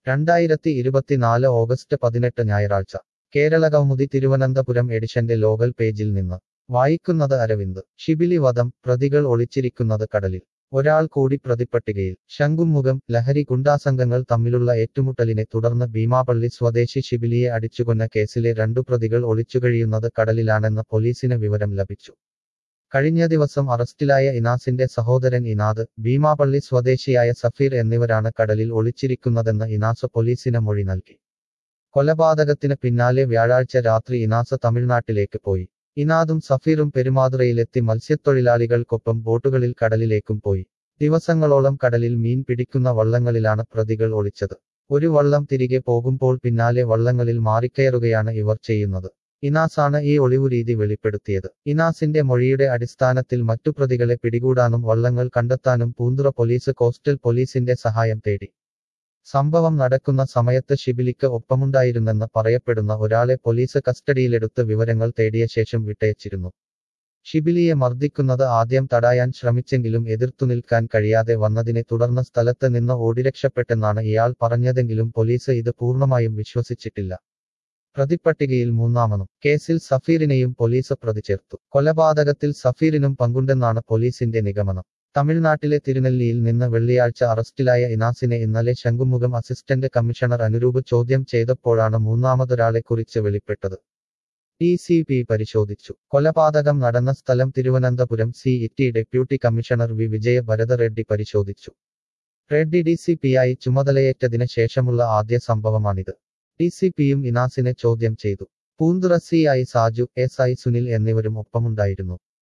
രണ്ടായിരത്തി ഇരുപത്തിനാല് ഓഗസ്റ്റ് പതിനെട്ട് ഞായറാഴ്ച കേരളകൗമുദി തിരുവനന്തപുരം എഡിഷന്റെ ലോകൽ പേജിൽ നിന്ന് വായിക്കുന്നത് അരവിന്ദ് ഷിബിലി വധം പ്രതികൾ ഒളിച്ചിരിക്കുന്നത് കടലിൽ ഒരാൾ കൂടി പ്രതിപ്പട്ടികയിൽ ശംഖുമുഖം ലഹരി ഗുണ്ടാസംഘങ്ങൾ തമ്മിലുള്ള ഏറ്റുമുട്ടലിനെ തുടർന്ന് ഭീമാപള്ളി സ്വദേശി ഷിബിലിയെ അടിച്ചുകൊന്ന കേസിലെ രണ്ടു പ്രതികൾ ഒളിച്ചുകഴിയുന്നത് കടലിലാണെന്ന് പോലീസിന് വിവരം ലഭിച്ചു കഴിഞ്ഞ ദിവസം അറസ്റ്റിലായ ഇനാസിന്റെ സഹോദരൻ ഇനാദ് ഭീമാപള്ളി സ്വദേശിയായ സഫീർ എന്നിവരാണ് കടലിൽ ഒളിച്ചിരിക്കുന്നതെന്ന് ഇനാസ് പോലീസിന് മൊഴി നൽകി കൊലപാതകത്തിന് പിന്നാലെ വ്യാഴാഴ്ച രാത്രി ഇനാസ് തമിഴ്നാട്ടിലേക്ക് പോയി ഇനാദും സഫീറും പെരുമാതുറയിലെത്തി മത്സ്യത്തൊഴിലാളികൾക്കൊപ്പം ബോട്ടുകളിൽ കടലിലേക്കും പോയി ദിവസങ്ങളോളം കടലിൽ മീൻ പിടിക്കുന്ന വള്ളങ്ങളിലാണ് പ്രതികൾ ഒളിച്ചത് ഒരു വള്ളം തിരികെ പോകുമ്പോൾ പിന്നാലെ വള്ളങ്ങളിൽ മാറിക്കയറുകയാണ് ഇവർ ചെയ്യുന്നത് ഇനാസാണ് ഈ ഒളിവു രീതി വെളിപ്പെടുത്തിയത് ഇനാസിന്റെ മൊഴിയുടെ അടിസ്ഥാനത്തിൽ മറ്റു പ്രതികളെ പിടികൂടാനും വള്ളങ്ങൾ കണ്ടെത്താനും പൂന്തുറ പോലീസ് കോസ്റ്റൽ പോലീസിന്റെ സഹായം തേടി സംഭവം നടക്കുന്ന സമയത്ത് ഷിബിലിക്ക് ഒപ്പമുണ്ടായിരുന്നെന്ന് പറയപ്പെടുന്ന ഒരാളെ പോലീസ് കസ്റ്റഡിയിലെടുത്ത് വിവരങ്ങൾ തേടിയ ശേഷം വിട്ടയച്ചിരുന്നു ഷിബിലിയെ മർദ്ദിക്കുന്നത് ആദ്യം തടയാൻ ശ്രമിച്ചെങ്കിലും എതിർത്തുനിൽക്കാൻ കഴിയാതെ വന്നതിനെ തുടർന്ന് സ്ഥലത്ത് നിന്ന് ഓടിരക്ഷപ്പെട്ടെന്നാണ് ഇയാൾ പറഞ്ഞതെങ്കിലും പോലീസ് ഇത് പൂർണ്ണമായും വിശ്വസിച്ചിട്ടില്ല പ്രതിപ്പട്ടികയിൽ മൂന്നാമനും കേസിൽ സഫീറിനെയും പോലീസ് പ്രതി ചേർത്തു കൊലപാതകത്തിൽ സഫീറിനും പങ്കുണ്ടെന്നാണ് പോലീസിന്റെ നിഗമനം തമിഴ്നാട്ടിലെ തിരുനെല്ലിയിൽ നിന്ന് വെള്ളിയാഴ്ച അറസ്റ്റിലായ ഇനാസിനെ ഇന്നലെ ശംഖുമുഖം അസിസ്റ്റന്റ് കമ്മീഷണർ അനുരൂപ് ചോദ്യം ചെയ്തപ്പോഴാണ് മൂന്നാമതൊരാളെക്കുറിച്ച് വെളിപ്പെട്ടത് ഡി സി പി പരിശോധിച്ചു കൊലപാതകം നടന്ന സ്ഥലം Thiruvananthapuram city deputy commissioner V Vijaya Bharatha Reddy പരിശോധിച്ചു റെഡ്ഡി ഡി സി പിയായി ചുമതലയേറ്റതിന് ശേഷമുള്ള ആദ്യ സംഭവമാണിത് ഡി സി പിയും ഇനാസിനെ ചോദ്യം ചെയ്തു Poonthura C I Saju S I Sunil എന്നിവരും ഒപ്പമുണ്ടായിരുന്നു